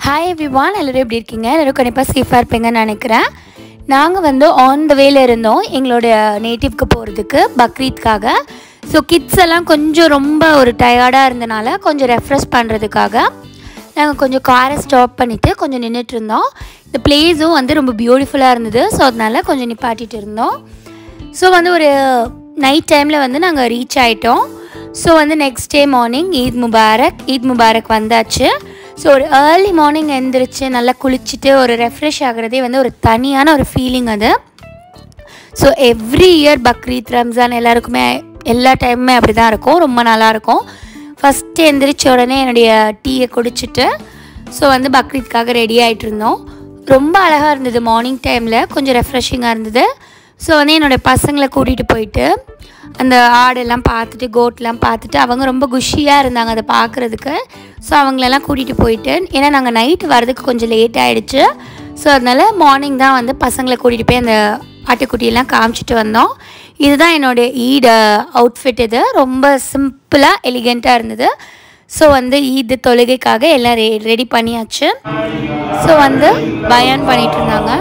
Hi every one எல்லோரும் எப்படி இருக்கீங்க எல்லோரும் கண்டிப்பாக சேஃபாக இருப்பீங்கன்னு நினைக்கிறேன் நாங்கள் வந்து ஆன் த வேல இருந்தோம் எங்களோட நேட்டிவ்க்கு போகிறதுக்கு பக்ரீத்காக ஸோ கிட்ஸ் எல்லாம் கொஞ்சம் ரொம்ப ஒரு டயர்டாக இருந்தனால கொஞ்சம் ரெஃப்ரெஷ் பண்ணுறதுக்காக நாங்கள் கொஞ்சம் காரை ஸ்டாப் பண்ணிவிட்டு கொஞ்சம் நின்றுட்டு இருந்தோம் இந்த பிளேஸும் வந்து ரொம்ப பியூட்டிஃபுல்லாக இருந்தது ஸோ அதனால கொஞ்சம் நிப்பாட்டிட்டு இருந்தோம் ஸோ வந்து ஒரு நைட் டைமில் வந்து நாங்கள் ரீச் ஆகிட்டோம் ஸோ வந்து next day morning Eid Mubarak Eid Mubarak வந்தாச்சு ஸோ ஒரு ஏர்லி மார்னிங் எழுந்திரிச்சு நல்லா குளிச்சுட்டு ஒரு ரெஃப்ரெஷ் ஆகுறதே வந்து ஒரு தனியான ஒரு ஃபீலிங் அது so every year Bakrid Ramzan எல்லாருக்குமே எல்லா டைமுமே அப்படி தான் இருக்கும் ரொம்ப நல்லாயிருக்கும் ஃபஸ்ட்டு எந்திரிச்ச உடனே என்னுடைய டீயை குடிச்சிட்டு ஸோ வந்து பக்ரீத்காக ரெடி ஆகிட்டு இருந்தோம் ரொம்ப அழகாக இருந்தது மார்னிங் டைமில் கொஞ்சம் ரெஃப்ரெஷிங்காக இருந்தது ஸோ வந்து என்னோடய பசங்களை கூட்டிகிட்டு போயிட்டு அந்த ஆடெல்லாம் பார்த்துட்டு கோட்லாம் பார்த்துட்டு அவங்க ரொம்ப குஷியாக இருந்தாங்க அதை பார்க்குறதுக்கு ஸோ அவங்களெல்லாம் கூட்டிகிட்டு போயிட்டு ஏன்னா நாங்கள் நைட்டு வரதுக்கு கொஞ்சம் லேட் ஆகிடுச்சு ஸோ அதனால் மார்னிங் தான் வந்து பசங்களை கூட்டிகிட்டு போய் அந்த ஆட்டுக்குட்டியெல்லாம் காமிச்சிட்டு வந்தோம் இதுதான் என்னோடய ஈடு அவுட்ஃபிட் இது ரொம்ப சிம்பிளாக எலிகெண்ட்டாக இருந்தது ஸோ வந்து ஈது தொழுகைக்காக எல்லாம் ரெ ரெடி பண்ணியாச்சு ஸோ வந்து பயான் பண்ணிட்டு இருந்தாங்க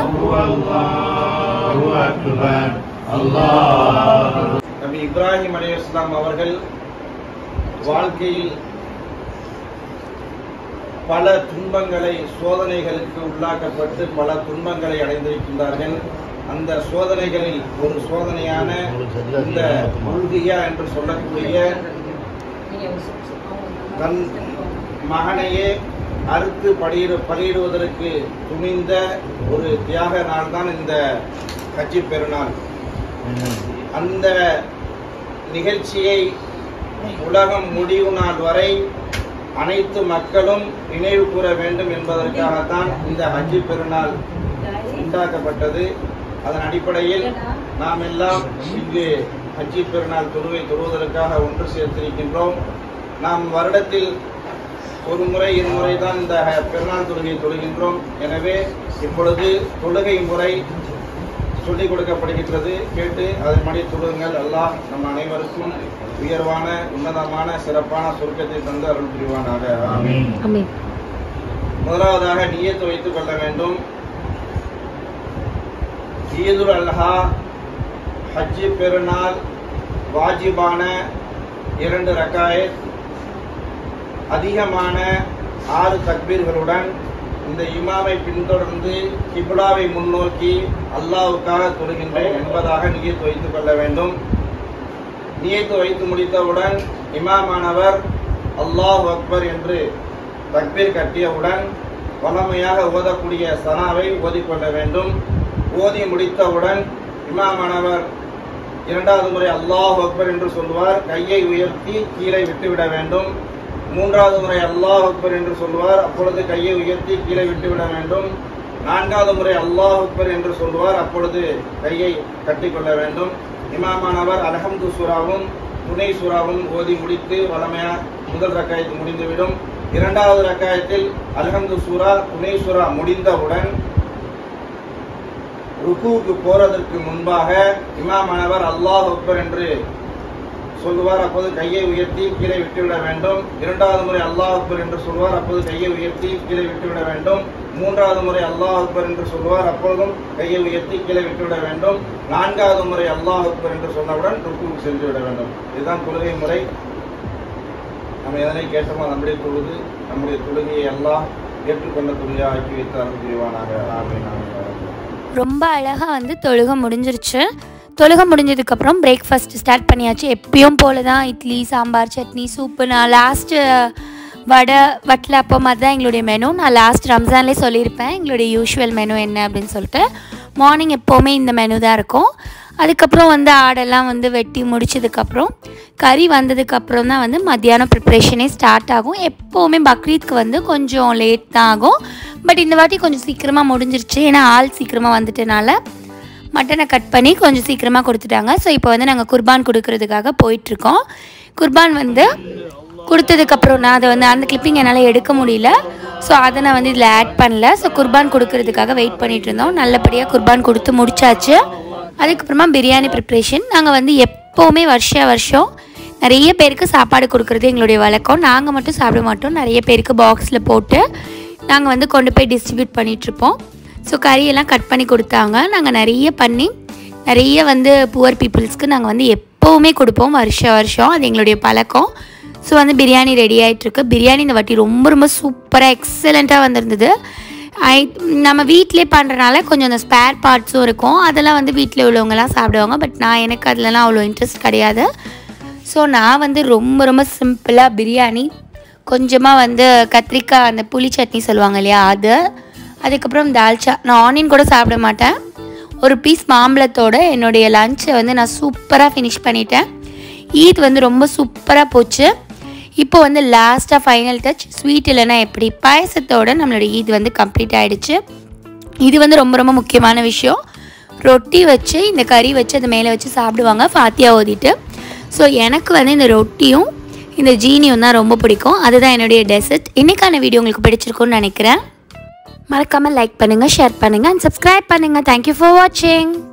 நபி இப்ராஹிம் அலையாம் அவர்கள் வாழ்க்கையில் பல துன்பங்களை சோதனைகளுக்கு உள்ளாக்கப்பட்டு பல துன்பங்களை அடைந்திருக்கின்றார்கள் அந்த சோதனைகளில் ஒரு சோதனையான இந்த உல்கியா என்று சொல்லக்கூடிய தன் மகனையே அறுத்து பலியிடு பலியிடுவதற்கு துணிந்த ஒரு தியாக நாள் தான் இந்த கட்சி பெருநாள் அந்த நிகழ்ச்சியை உலகம் முடிவு நாள் வரை அனைத்து மக்களும் நினைவு கூற வேண்டும் என்பதற்காகத்தான் இந்த ஹஜ்ஜி பெருநாள் உண்டாக்கப்பட்டது அதன் அடிப்படையில் நாம் எல்லாம் இங்கு ஹஜ்ஜி பெருநாள் தொழுவை தொழுவதற்காக ஒன்று சேர்த்திருக்கின்றோம் நாம் வருடத்தில் ஒரு முறை இருமுறை தான் இந்த பெருநாள் தொழுகையை தொழுகின்றோம் எனவே இப்பொழுது தொழுகை முறை சொல்லிக் கொடுக்கப்படுகின்றது கேட்டு அதன்படி தொழுங்கள் அல்லாஹ் நம் அனைவருக்கும் உயர்வான உன்னதமான சிறப்பான சொர்க்கத்தை தந்து அருள் புரிவானாக ஆமீன். அமீன் முதலாவதாக நியத்து வைத்துக் கொள்ள வேண்டும் ஈதுல் அல்ஹா ஹஜ்ஜி பெருநாள் வாஜிபான இரண்டு ரக்காயத் அதிகமான ஆறு தக்பீர்களுடன் இந்த இமாமை பின்தொடர்ந்து கிப்லாவை முன்னோக்கி அல்லாவுக்காக தொழுகின்றேன் என்பதாக நியத்து வைத்துக் கொள்ள வேண்டும் நியத்து வைத்து முடித்தவுடன் இமாமானவர் அல்லாஹ் அக்பர் என்று தக்பீர் கட்டியவுடன் வளமையாக ஓதக்கூடிய சனாவை ஓதிக்கொள்ள வேண்டும் ஓதி முடித்தவுடன் இமாமானவர் இரண்டாவது முறை அல்லாஹ் அக்பர் என்று சொல்வார் கையை உயர்த்தி கீழே விட்டுவிட வேண்டும் மூன்றாவது முறை அல்லாஹ் அக்பர் என்று சொல்வார் அப்பொழுது கையை உயர்த்தி கீழே விட்டுவிட வேண்டும் நான்காவது முறை அல்லாஹ் அக்பர் என்று சொல்வார் அப்பொழுது கையை கட்டிக்கொள்ள வேண்டும் இமாமானவர் அலஹம்து சூராவும் துணை சூறாவும் ஓதி முடித்து வளமையா முதல் ரக்காயத்து முடிந்துவிடும் இரண்டாவது ரக்காயத்தில் அல்ஹம்து சூரா துணை சூரா முடிந்தவுடன் ருக்குவுக்கு போறதற்கு முன்பாக இமாமானவர் அல்லாஹ் அக்பர் என்று சொல்லுவார் அப்போது கையை உயர்த்தி கீழே விட்டுவிட வேண்டும் இரண்டாவது முறை அல்லாஹ் அக்பர் என்று சொல்வார் அப்போது கையை உயர்த்தி கீழே விட்டுவிட வேண்டும் மூன்றாவது முறை அல்லாஹ் அக்பர் என்று சொல்வார் அப்பொழுதும் கையை உயர்த்தி கீழே விட்டுவிட வேண்டும் நான்காவது முறை அல்லாஹ் அக்பர் என்று சொன்னவுடன் ருக்குவுக்கு சென்று விட வேண்டும் இதுதான் தொழுகை முறை நம்ம எதனை கேட்டோமோ நம்முடைய தொழுது நம்முடைய தொழுகையை எல்லாம் ஏற்றுக்கொண்ட தொழுகையாக ஆக்கி வைத்தார் புரிவானாக ஆமீன் ஆமீன் ரொம்ப அழகாக வந்து தொழுகை முடிஞ்சிருச்சு தொழுகை முடிஞ்சதுக்கப்புறம் பிரேக்ஃபாஸ்ட் ஸ்டார்ட் பண்ணியாச்சு எப்பயும் போல தான் இட்லி சாம்பார் சட்னி சூப்பு நான் லாஸ்ட்டு வடை வட்டில் அப்போ மாதிரி தான் எங்களுடைய மெனு நான் லாஸ்ட் ரம்ஜான்லேயே சொல்லியிருப்பேன் எங்களுடைய யூஷுவல் மெனு என்ன அப்படின்னு சொல்லிட்டு மார்னிங் எப்போவுமே இந்த மெனு தான் இருக்கும் அதுக்கப்புறம் வந்து ஆடெல்லாம் வந்து வெட்டி முடிச்சதுக்கப்புறம் கறி வந்ததுக்கப்புறம் தான் வந்து மத்தியானம் ப்ரிப்ரேஷனே ஸ்டார்ட் ஆகும் எப்போவுமே பக்ரீத்க்கு வந்து கொஞ்சம் லேட் தான் ஆகும் பட் இந்த வாட்டி கொஞ்சம் சீக்கிரமாக முடிஞ்சிருச்சு ஏன்னா ஆள் சீக்கிரமாக வந்துட்டனால மட்டனை கட் பண்ணி கொஞ்சம் சீக்கிரமாக கொடுத்துட்டாங்க ஸோ இப்போ வந்து நாங்கள் குர்பான் கொடுக்கறதுக்காக போயிட்டுருக்கோம் குர்பான் வந்து கொடுத்ததுக்கப்புறம் நான் அதை வந்து அந்த கிளிப்பிங் என்னால் எடுக்க முடியல ஸோ அதை நான் வந்து இதில் ஆட் பண்ணல ஸோ குர்பான் கொடுக்கறதுக்காக வெயிட் பண்ணிட்டு இருந்தோம் நல்லபடியாக குர்பான் கொடுத்து முடிச்சாச்சு அதுக்கப்புறமா பிரியாணி ப்ரிப்ரேஷன் நாங்கள் வந்து எப்போவுமே வருஷ வருஷம் நிறைய பேருக்கு சாப்பாடு கொடுக்குறது எங்களுடைய வழக்கம் நாங்கள் மட்டும் சாப்பிட மாட்டோம் நிறைய பேருக்கு பாக்ஸில் போட்டு நாங்கள் வந்து கொண்டு போய் டிஸ்ட்ரிபியூட் பண்ணிகிட்ருப்போம் ஸோ கறியெல்லாம் கட் பண்ணி கொடுத்தாங்க நாங்கள் நிறைய பண்ணி நிறைய வந்து புவர் பீப்புள்ஸ்க்கு நாங்கள் வந்து எப்போவுமே கொடுப்போம் வருஷம் வருஷம் அது எங்களுடைய பழக்கம் ஸோ வந்து பிரியாணி ரெடி ஆகிட்டுருக்கு பிரியாணி இந்த வாட்டி ரொம்ப ரொம்ப சூப்பராக எக்ஸலண்ட்டாக வந்திருந்தது ஐ நம்ம வீட்டிலே பண்ணுறனால கொஞ்சம் அந்த ஸ்பேர் பார்ட்ஸும் இருக்கும் அதெல்லாம் வந்து வீட்டில் உள்ளவங்கலாம் சாப்பிடுவாங்க பட் நான் எனக்கு அதுலலாம் அவ்வளோ இன்ட்ரெஸ்ட் கிடையாது ஸோ நான் வந்து ரொம்ப ரொம்ப சிம்பிளாக பிரியாணி கொஞ்சமாக வந்து கத்திரிக்காய் அந்த புளி சட்னி சொல்லுவாங்க இல்லையா அது அதுக்கப்புறம் தால்ச்சா நான் ஆனியன் கூட சாப்பிட மாட்டேன் ஒரு பீஸ் மாம்பழத்தோட என்னுடைய லஞ்சை வந்து நான் சூப்பராக ஃபினிஷ் பண்ணிட்டேன் ஈத் வந்து ரொம்ப சூப்பராக போச்சு இப்போ வந்து லாஸ்ட்டாக ஃபைனல் டச் ஸ்வீட் இல்லைன்னா எப்படி பாயசத்தோட நம்மளோட ஈத் வந்து கம்ப்ளீட் ஆகிடுச்சு இது வந்து ரொம்ப ரொம்ப முக்கியமான விஷயம் ரொட்டி வச்சு இந்த கறி வச்சு அது மேலே வச்சு சாப்பிடுவாங்க ஃபாத்தியா ஓதிட்டு ஸோ எனக்கு வந்து இந்த ரொட்டியும் இந்த ஜீனியும் தான் ரொம்ப பிடிக்கும் அதுதான் என்னுடைய டெசர்ட் இன்றைக்கான வீடியோ உங்களுக்கு பிடிச்சிருக்கும்னு நினைக்கிறேன் மறக்காமல் லைக் பண்ணுங்கள் ஷேர் பண்ணுங்கள் அண்ட் சப்ஸ்கிரைப் பண்ணுங்கள் தேங்க்யூ ஃபார் வாட்சிங்